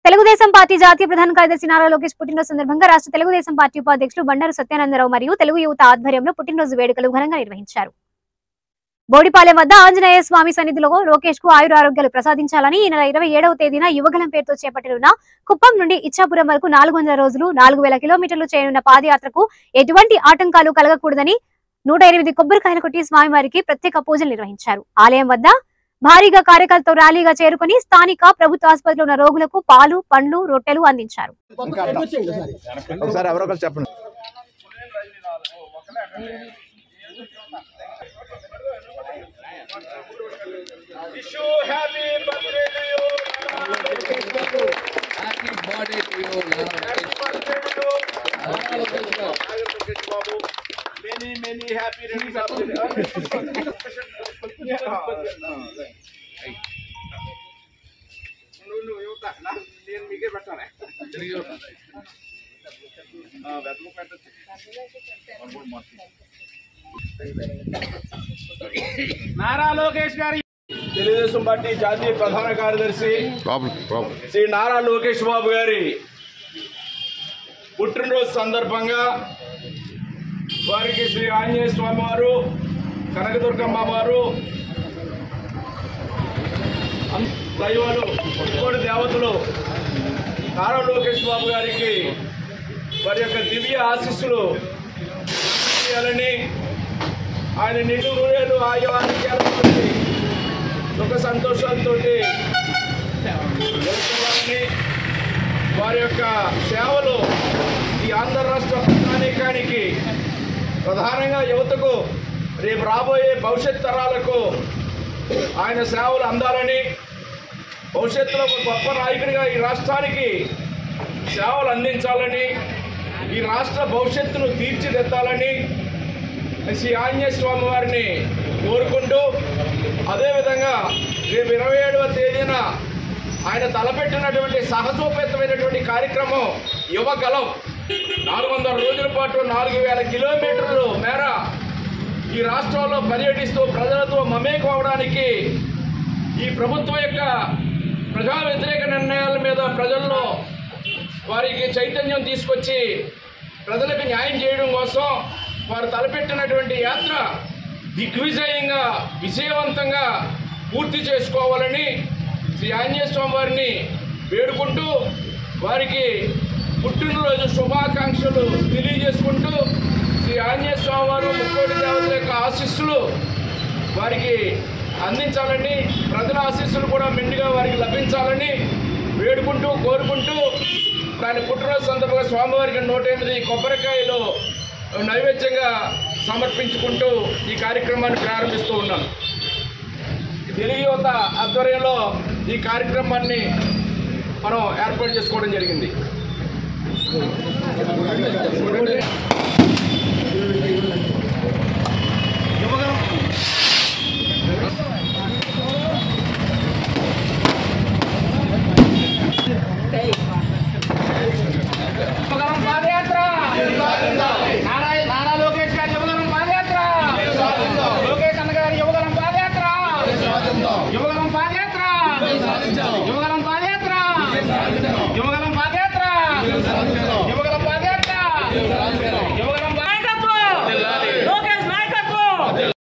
Telugu Desam party జాతీయ ప్రధాన కార్యదర్శి నారా లోకేష్ పుట్టినరోజు సందర్భంగా రాష్ట్ర తెలుగుదేశం పార్టీ ఉపాధ్యక్షులు బండారు సత్యానందరావు మరియు తెలుగు యువత ఆధ్వర్యంలో పుట్టినరోజు వేడుకలు ఘనంగా నిర్వహించారు బోడిపాలెం వద్ద ఆంజనేయ స్వామి సన్నిధిలో లోకేష్ కు ఆయుర ఆరోగ్యాలు ప్రసాదించాలని ఈ నెల ఇరవై ఏడవ తేదీన యువగలం పేరుతో చేపట్టనున్న కుప్పం నుండి ఇచ్చాపురం వరకు నాలుగు వందల రోజులు నాలుగు వేల కిలోమీటర్లు చేయనున్న పాదయాత్రకు ఎటువంటి ఆటంకాలు కలగకూడదని నూట ఎనిమిది కొబ్బరికాయలు కొట్టి స్వామివారికి ప్రత్యేక పూజలు నిర్వహించారు ఆలయం వద్ద భారీగా కార్యకర్తలతో ర్యాలీగా చేరుకుని స్థానిక ప్రభుత్వ ఆసుపత్రిలో ఉన్న రోగులకు పాలు పండ్లు రొట్టెలు అందించారు ఒకసారి ఎవరో ఒకరు చెప్పండి Happy birthday to you, Nana Lokesh. Many, many happy returns of the నువ్వు నువ్వు యువత నా- నేను మీకే పెట్టాలి తెలుగు యువత. వెతకు పెట్టచ్చు నారా లోకేష్ గారి తెలుగుదేశం పార్టీ జాతీయ ప్రధాన కార్యదర్శి బాబు బాబు శ్రీ నారా లోకేష్ బాబు గారి పుట్టినరోజు సందర్భంగా వారికి శ్రీ ఆంజనేయ స్వామి వారు కనకదుర్గమ్మ వారు అన్- దైవాలు కోటి దేవతలు నారా లోకేష్ బాబు గారికి వారి యొక్క దివ్య ఆశీస్సులు చేయాలని ఆయన నిండు నూరేళ్ళు ఆయు ఆరోగ్యాలతోటి సుఖ సంతోషాలతోటి జరుపుకోవాలని వారి యొక్క సేవలు ఈ ఆంధ్ర రాష్ట్ర ప్రధానికానికి ప్రధానంగా యువతకు రేపు రాబోయే భవిష్యత్ తరాలకు ఆయన సేవలు అందాలని భవిష్యత్తులో ఒక గొప్ప నాయకుడిగా ఈ రాష్ట్రానికి సేవలు అందించాలని ఈ రాష్ట్ర భవిష్యత్తును తీర్చిదిద్దాలని శ్రీ ఆంజనేయ స్వామి వారిని కోరుకుంటూ అదేవిధంగా రేపు ఇరవై ఏడవ తేదీన ఆయన తలపెట్టినటువంటి సహజోపేతమైనటువంటి కార్యక్రమం యువగలం నాలుగు వందల రోజుల పాటు నాలుగు వేల కిలోమీటర్లు మేర ఈ రాష్ట్రంలో పర్యటిస్తూ ప్రజలతో మమేకం అవడానికి ఈ ప్రభుత్వం యొక్క ప్రజా వ్యతిరేక నిర్ణయాల మీద ప్రజల్లో వారికి చైతన్యం తీసుకొచ్చి ప్రజలకు న్యాయం చేయడం కోసం వారు తలపెట్టినటువంటి యాత్ర దిగ్విజయంగా విజయవంతంగా పూర్తి చేసుకోవాలని శ్రీ ఆంజనేయ స్వామి వారిని వేడుకుంటూ వారికి పుట్టినరోజు శుభాకాంక్షలు తెలియజేసుకుంటూ శ్రీ ఆంజనేయ స్వామి వారు ముక్కోటి దేవతల యొక్క ఆశీస్సులు వారికి అందించాలని ప్రజల ఆశీస్సులు కూడా మెండుగా వారికి లభించాలని వేడుకుంటూ కోరుకుంటూ దాని పుట్టినరోజు సందర్భంగా స్వామివారికి నూట ఎనిమిది కొబ్బరికాయలు నైవేద్యంగా సమర్పించుకుంటూ ఈ కార్యక్రమాన్ని ప్రారంభిస్తూ ఉన్నాను తెలుగు యువత ఆధ్వర్యంలో ఈ కార్యక్రమాన్ని మనం ఏర్పాటు చేసుకోవడం జరిగింది